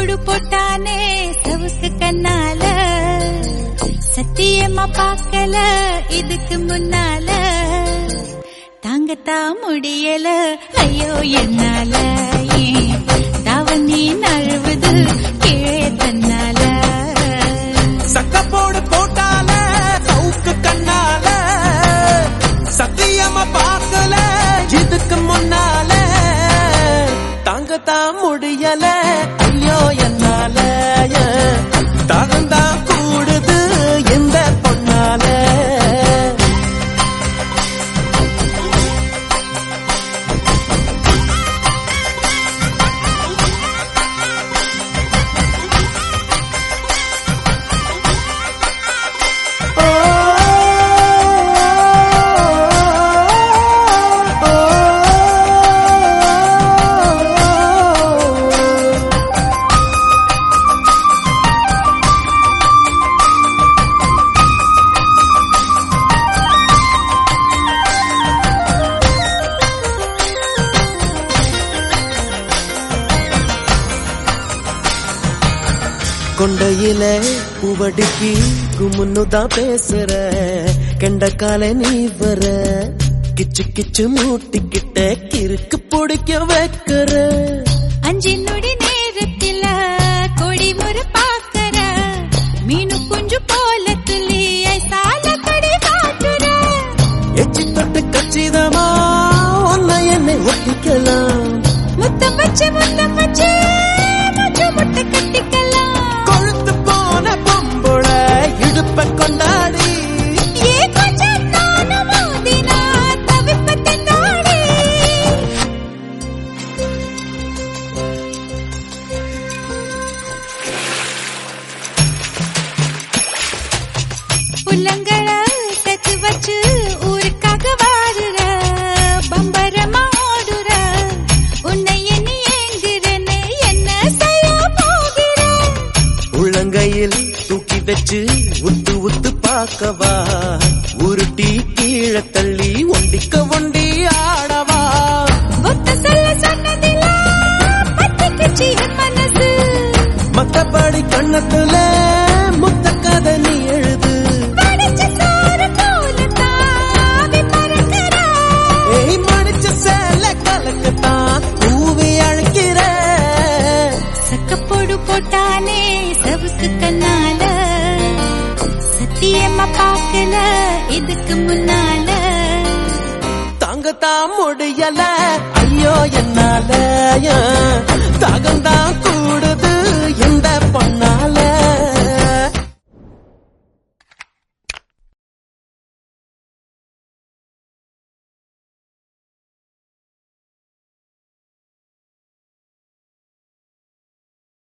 போடு போட்டானே சவுக்கு கண்ணால சத்தியமா பார்க்கல இதுக்கு முன்னால தாங்கத்தான் முடியல ஐயோ என்னால ஏன் தாவணி நழுவுது கீழே தன்னால சக்கப்போடு போட்டால சவுக்கு கண்ணால சத்தியமா பார்க்கல இதுக்கு முன்னால தாங்கத்தான் முடியல ஐயோ என்னால தாகந்தான் கூடுது எந்த பொண்ணால கொண்டையில பூவடிக்கு குமுன்னுதான் பேசுற கெண்டக்கால நீ வர கிச்சு கிச்சு மூட்டிக்கிட்ட கிறுக்கு பிடிக்க வைக்கிற அஞ்சு நொடி நேரத்தில கொடி முறை பாக்கற மீனு குஞ்சு போல துள்ளி சால கடி காட்டுற எச்சி தொட்டு கச்சிதமா ஒன்ன என்னை ஒட்டிக்கலாம் முத்தம் வச்சு முத்தம் வச்சு மூச்சு முட்டை கட்டிக்கலாம் கொழுத்து போன பொம்புள இடுப்ப கொண்டாடி ஏ கொஞ்சம் நானும் மோதினா தவிப்ப திண்டாடி புல்லங்கள தச்சு வச்சு ஊருக்காக வாடுற பம்பரமா ஓடுற உன்னை எண்ணி ஏங்குறனே என்ன செய்ய போகிற உள்ளங்கையில் தூக்கி வச்சு உத்து உத்து பார்க்கவா உருட்டி கீழே தள்ளி ஒண்டிக்க ஒண்டி ஆடவா ஒத்த சொல்ல சொன்னதில்ல பத்திக்குச்சு என் மனசு மத்தபடி கண்ணத்துல முத்த கதை நீ எழுது படிச்ச சோறு போல தாவி பறக்கிற ஏய் மடிச்ச சேல கலக்கத்தான் தூவி அழைக்கிற சக்கப்போடு போட்டானே சவுக்கு கண்ணால சத்தியமா பார்க்கல இதுக்கு முன்னால தாங்கத்தான் முடியல ஐயோ என்னால